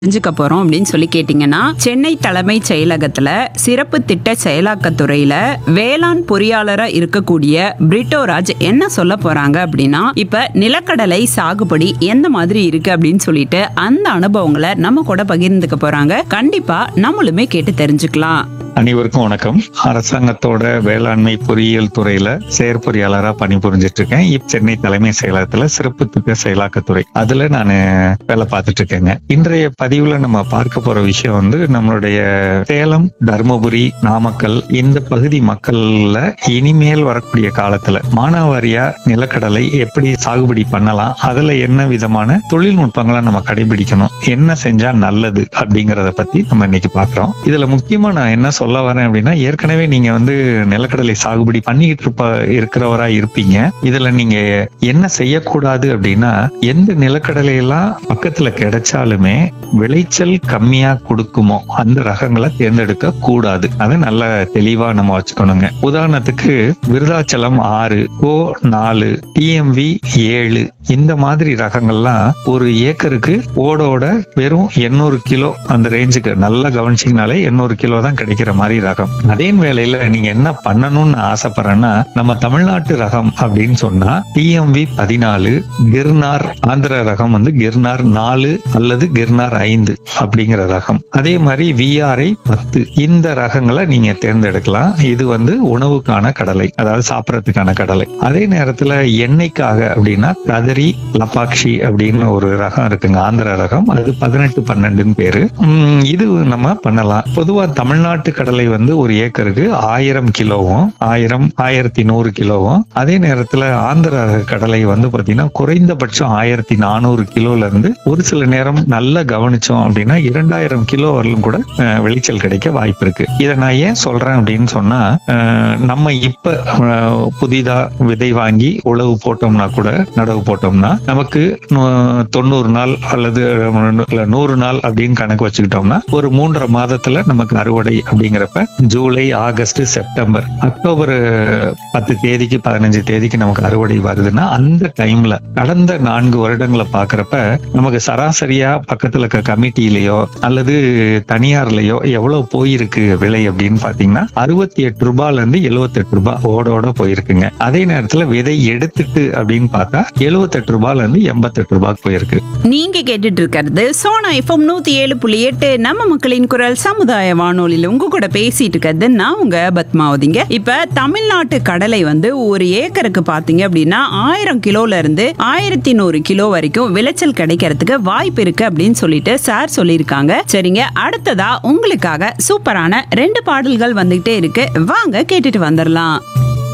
தெரிஞ்சுக்க போறோம் அப்படின்னு சொல்லி கேட்டீங்கன்னா சென்னை தலைமைச் செயலகத்துல சிறப்பு திட்ட செயலாக்கத்துறையில வேளாண் பொறியாளரா இருக்கக்கூடிய பிரிட்டோராஜ் என்ன சொல்ல போறாங்க அப்படின்னா இப்ப நிலக்கடலை சாகுபடி எந்த மாதிரி இருக்கு அப்படின்னு சொல்லிட்டு அந்த அனுபவங்களை நம்ம கூட பகிர்ந்துக்க போறாங்க கண்டிப்பா நம்மளுமே கேட்டு தெரிஞ்சுக்கலாம் அனைவருக்கும் வணக்கம் அரசாங்கத்தோட வேளாண்மை பொறியியல் துறையில செயற்பொறியாளரா பணிபுரிஞ்சிட்டு இருக்கேன் இப்ப சென்னை தலைமை செயலகத்துல சிறப்பு திட்ட செயலாக்கத்துறை அதுல நான் வேலை பார்த்துட்டு இருக்கேங்க இன்றைய பதிவுல நம்ம பார்க்க போற விஷயம் வந்து நம்மளுடைய சேலம் தருமபுரி நாமக்கல் இந்த பகுதி மக்கள்ல இனிமேல் வரக்கூடிய காலத்துல மானாவாரியா நிலக்கடலை எப்படி சாகுபடி பண்ணலாம் அதுல என்ன விதமான தொழில்நுட்பங்களை நம்ம கடைபிடிக்கணும் என்ன செஞ்சா நல்லது அப்படிங்கறத பத்தி நம்ம இன்னைக்கு பாக்குறோம் இதுல முக்கியமா நான் என்ன சொல்ல வரேன் அப்படின்னா ஏற்கனவே நீங்க வந்து நிலக்கடலை சாகுபடி பண்ணிக்கிட்டு இருப்ப இருக்கிறவரா இருப்பீங்க இதுல நீங்க என்ன செய்யக்கூடாது அப்படின்னா எந்த நிலக்கடலை எல்லாம் பக்கத்துல கிடைச்சாலுமே விளைச்சல் கம்மியா கொடுக்குமோ அந்த ரகங்களை தேர்ந்தெடுக்க கூடாது அதை நல்ல தெளிவா நம்ம வச்சுக்கணுங்க உதாரணத்துக்கு விருதாச்சலம் ஆறு கோ நாலு டிஎம்வி ஏழு இந்த மாதிரி ரகங்கள்லாம் ஒரு ஏக்கருக்கு ஓடோட வெறும் எண்ணூறு கிலோ அந்த ரேஞ்சுக்கு நல்லா கவனிச்சிங்கனாலே எண்ணூறு கிலோ தான் கிடைக்கிற மாதிரி ரகம் அதே வேளையில நீங்க என்ன பண்ணணும்னு ஆசைப்படுறேன்னா நம்ம தமிழ்நாட்டு ரகம் அப்படின்னு சொன்னா டிஎம்வி பதினாலு கிர்னார் ஆந்திர ரகம் வந்து கிர்னார் நாலு அல்லது கிர்னார் ஐந்து அப்படிங்கிற ரகம் அதே மாதிரி விஆர்ஐ பத்து இந்த ரகங்களை நீங்க தேர்ந்தெடுக்கலாம் இது வந்து உணவுக்கான கடலை அதாவது சாப்பிடறதுக்கான கடலை அதே நேரத்துல எண்ணெய்க்காக அப்படின்னா கதரி லபாக்ஷி அப்படின்னு ஒரு ரகம் இருக்குங்க ஆந்திர ரகம் அது பதினெட்டு பன்னெண்டுன்னு பேரு உம், இது நம்ம பண்ணலாம் பொதுவா தமிழ்நாட்டு கடலை வந்து ஒரு ஏக்கருக்கு ஆயிரம் கிலோவும் ஆயிரம் ஆயிரத்தி நூறு கிலோவும் அதே நேரத்துல ஆந்திர ரக கடலை வந்து பாத்தீங்கன்னா குறைந்தபட்சம் ஆயிரத்தி நானூறு கிலோல இருந்து ஒரு சில நேரம் நல்லா கவனிச்சோம் அப்படின்னா இரண்டாயிரம் கிலோ வரலும் கூட அஹ், விளைச்சல் கிடைக்க வாய்ப்பு இருக்கு இதை நான் ஏன் சொல்றேன் அப்படின்னு சொன்னா அஹ், நம்ம இப்ப அஹ், புதிதா விதை வாங்கி உழவு போட்டோம்னா கூட நடவு போட்டோம்னா நமக்கு நூ- தொண்ணூறு நாள் அல்லது இல்ல நூறு நாள் அப்படின்னு கணக்கு வச்சுக்கிட்டோம்னா ஒரு மூன்றரை மாதத்துல நமக்கு அறுவடை அப்படிங்கிறப்ப ஜூலை ஆகஸ்ட் செப்டம்பர் அக்டோபர் பத்து தேதிக்கு பதினஞ்சு தேதிக்கு நமக்கு அறுவடை வருதுன்னா அந்த டைம்ல கடந்த நான்கு வருடங்களை பாக்குறப்ப நமக்கு சராசரியா பக்கத்துல இருக்க கமிட்டியிலயோ அல்லது தனியார்லயோ எவ்வளவு போயிருக்கு விலை அப்படின்னு பாத்தீங்கன்னா அறுபத்தி எட்டு ரூபாய்ல இருந்து எழுபத்தி எட்டு ரூபாய் ஓடோட போயிருக்குங்க அதே நேரத்துல விதை எடுத்துட்டு அப்படின்னு பார்த்தா எழுபத்தெட்டு ரூபாய்ல இருந்து எண்பத்தெட்டு ரூபாய்க்கு போயிருக்கு நீங்க கேட்டுட்டு இருக்கிறது சோனா எஃப்எம் நூத்தி ஏழு புள்ளி எட்டு நம்ம மக்களின் குரல் சமுதாய வானொலியில உங்க கூட பேசிட்டு இருக்கிறது நான் உங்க பத்மாவதிங்க இப்ப தமிழ்நாட்டு கடலை வந்து ஒரு ஏக்கருக்கு பாத்தீங்க அப்படின்னா ஆயிரம் கிலோல இருந்து ஆயிரத்தி நூறு கிலோ வரைக்கும் விளைச்சல் கிடைக்கிறதுக்கு வாய்ப்பு இருக்கு அப்படின்னு சொல்லிட்டு சார் சொல்லியிருக்காங்க சரிங்க அடுத்ததா உங்களுக்காக சூப்பரான ரெண்டு பாடல்கள் வந்துகிட்டே இருக்கு வாங்க கேட்டுட்டு வந்துடலாம்